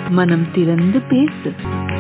மனம் திறந்து பேசு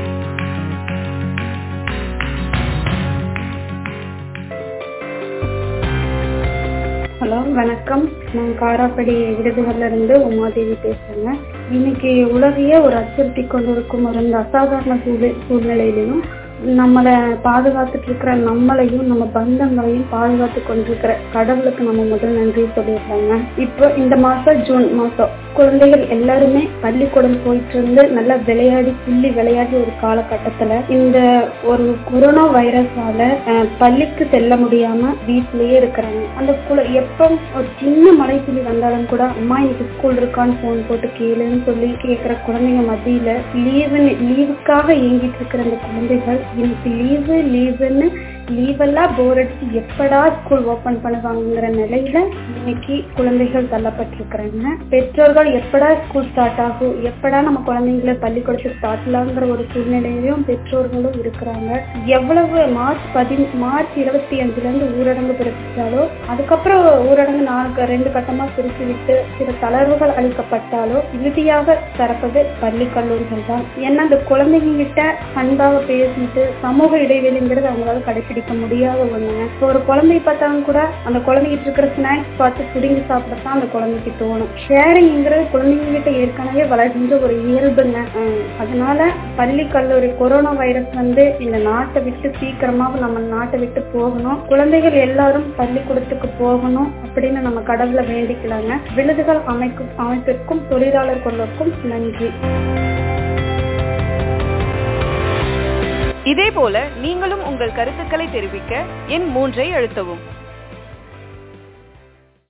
ஹலோ வணக்கம் நான் காராப்படி விருதுகள்ல இருந்து உமாதேவி பேசுறேங்க இன்னைக்கு உலகையே ஒரு அச்சுறுத்தி கொண்டிருக்கும் ஒரு இந்த அசாதாரண சூழல் சூழ்நிலையிலையும் நம்மளை பாதுகாத்துட்டு இருக்கிற நம்மளையும் நம்ம பந்தங்களையும் பாதுகாத்து கொண்டிருக்கிற கடவுளுக்கு நம்ம முதல் நன்றி சொல்லிடுறாங்க இப்போ இந்த மாசம் ஜூன் மாசம் குழந்தைகள் எல்லாருமே பள்ளிக்கூடம் போயிட்டு இருந்து நல்லா விளையாடி புள்ளி விளையாடி ஒரு காலகட்டத்துல இந்த ஒரு கொரோனா வைரஸால அஹ், பள்ளிக்கு செல்ல முடியாம வீட்டிலேயே இருக்கிறாங்க அந்த குழ எப்போ ஒரு சின்ன மழை துளி வந்தாலும் கூட அம்மா இன்னைக்கு ஸ்கூல் இருக்கான்னு போன் போட்டு கேளுன்னு சொல்லி கேட்கிற குழந்தைங்க மத்தியில லீவுன்னு லீவுக்காக ஏங்கிட்டு இருக்கிற அந்த குழந்தைகள் இன்னைக்கு லீவு லீவுன்னு லீவெல்லாம் போர் அடிச்சு எப்படா ஸ்கூல் ஓபன் பண்ணுவாங்கங்கிற நிலையில இன்னைக்கு குழந்தைகள் தள்ளப்பட்டிருக்கிறாங்க பெற்றோர்கள் எப்படா ஸ்கூல் ஸ்டார்ட் ஆகும் எப்படா நம்ம குழந்தைங்களை பள்ளிக்கூடத்துக்கு ஸ்டார்ட்லாங்கிற ஒரு சூழ்நிலையிலும் பெற்றோர்களும் இருக்கிறாங்க எவ்வளவு மார்ச் பதி மார்ச் இருபத்தி அஞ்சுல இருந்து ஊரடங்கு பிறப்பிச்சாலோ அதுக்கப்புறம் ஊரடங்கு நான்கு ரெண்டு கட்டமா பிரித்து விட்டு சில தளர்வுகள் அளிக்கப்பட்டாலோ இறுதியாக திறப்பது பள்ளி கல்லூரிகள் தான் ஏன்னா அந்த குழந்தைங்க கிட்ட அன்பாக பேசிட்டு சமூக இடைவெளிங்கிறது அவங்களால கடைபிடிக்க முடியாத ஒண்ணுங்க இப்போ ஒரு குழந்தைய பார்த்தாலும் கூட அந்த குழந்தைகிட்ட இருக்கிற ஸ்நாக்ஸ் பார்த்து பிடுங்கி சாப்பிடத்தான் அந்த குழந்தைக்கு தோணும் ஷேரிங்கிறது குழந்தைங்க கிட்ட ஏற்கனவே வளர்கின்ற ஒரு இயல்புங்க ஹம், அதனால பள்ளி கல்லூரி கொரோனா வைரஸ் வந்து இந்த நாட்டை விட்டு சீக்கிரமாக நம்ம நாட்டை விட்டு போகணும் குழந்தைகள் எல்லாரும் பள்ளிக்கூடத்துக்கு போகணும் அப்படின்னு நம்ம கடவுளை வேண்டிக்கலாங்க விழுதுகள் அமைக்கும் அமைப்பிற்கும் தொழிலாளர் குழுவுக்கும் நன்றி இதேபோல நீங்களும் உங்கள் கருத்துக்களை தெரிவிக்க எண் மூன்றை அழுத்தவும்